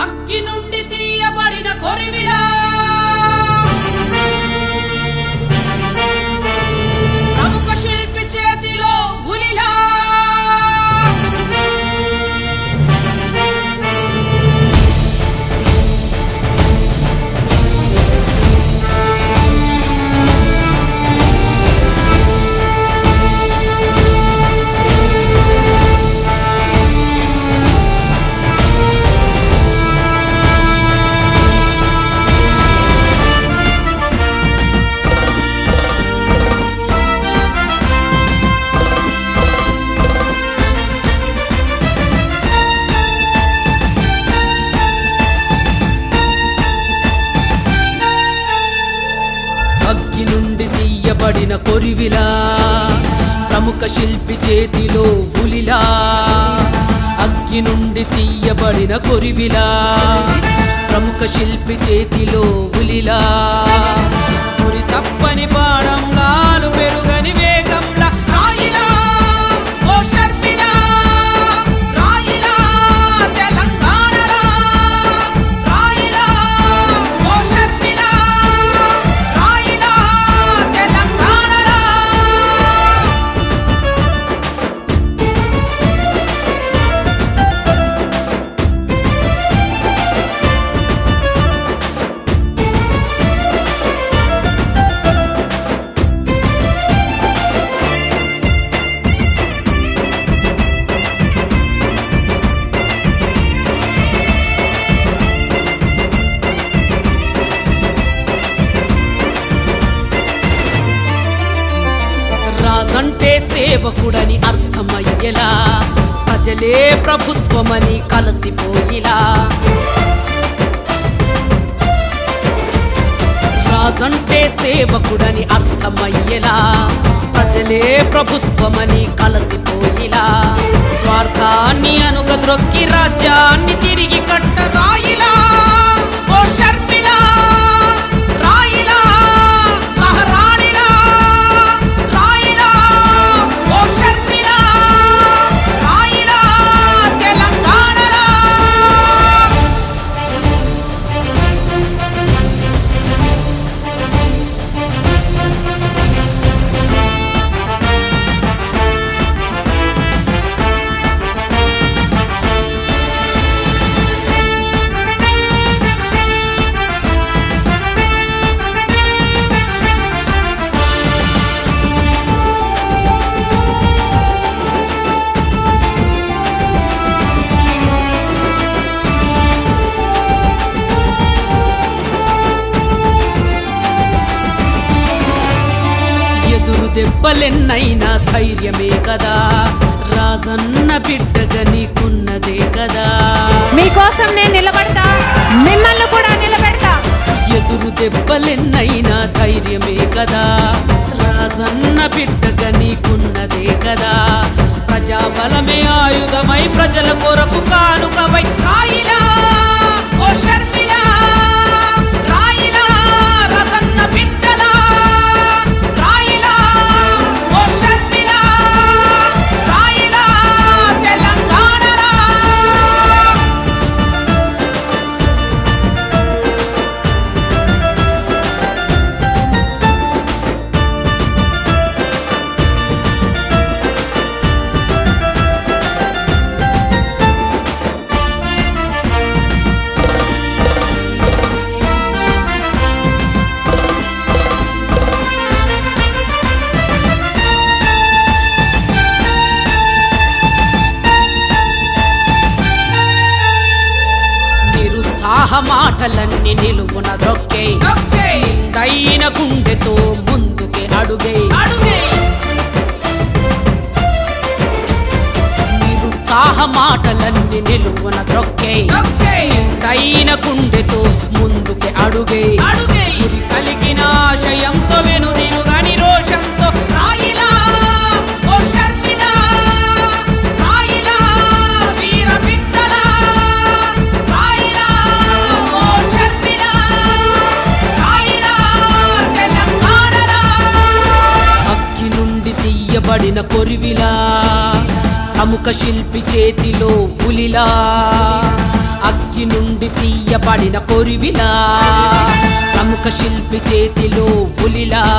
అగ్గి నుండి తీయబడిన కొరివిలా ప్రముఖ శిల్పి చేతిలో పులిలా అగ్గి నుండి తీయబడిన కొరివిలా ప్రముఖ శిల్పి చేతిలో పులిలా అగ్గి నుండి తీయబడిన కొరివిలా ప్రముఖ శిల్పి చేతిలో పులిలా గురి తప్పని పాడంలాలు పెరుగని వేగంలా రాయిలా ఓ షర్మిలా రాయిలా తెలంగాణలా రాయిలా ఓ షర్మిలా రాయిలా తెలంగాణలా రాజంటే సేవకుడని అర్థమయ్యేలా ప్రజలే ప్రభుత్వమని కలసిపోయిలా రాజంటే సేవకుడని అర్థమయ్యేలా ప్రజలే ప్రభుత్వమని కలసిపోయిలా స్వార్థాన్ని అనుగద్రొక్కి రాజ్యాన్ని తిరిగి కట్ట రాయిలా ఓ షర్మిలా రాయిలా మహారాణిలా రాయిలా ఓ షర్మిలా రాయిలా తెలంగాణలా ఎదురు దెబ్బలెన్నైనా ధైర్యమే కదా రాజన్న బిడ్డగా నీకున్నదే కదా మీకోసం నేను నిలబడతా మిమ్మల్ని కూడా నిలబెడతా ఎదురు దెబ్బలెన్నైనా ధైర్యమే కదా రాజన్న బిడ్డగా నీకున్నదే కదా ప్రజాబలమే ఆయుధమై ప్రజల కొరకు కానుకవై రాయిలా ఓ షర్మిలా రాయిలా రసన్న బిడ్డలా రాయిలా ఓ షర్మిలా రాయిలా తెలంగాణలా నిరుత్సాహ మాటలన్నీ నిలువున దొక్కే ఓకే దైన గుండెతో ముందుకే అడుగే అడుగే నిరుత్సాహ మాటలన్నీ నిలువున ద్రొక్కే ఓకే దైన గుండెతో ముందుకే అడుగే అడుగే గురి కలిగిన ఆశయంతో వెనుదిరుగని రోషంతో రాయిలా ఓ షర్మిలా రాయిలా వీర బిడ్డలా రాయిలా ఓ షర్మిలా రాయిలా తెలంగాణలా అగ్గి నుండి తీయబడిన కొరివిలా ప్రముఖ శిల్పి చేతిలో పులిలా అగ్గి అగ్గి నుండి తీయబడిన కొరివిలా ప్రముఖ శిల్పి చేతిలో పులిలా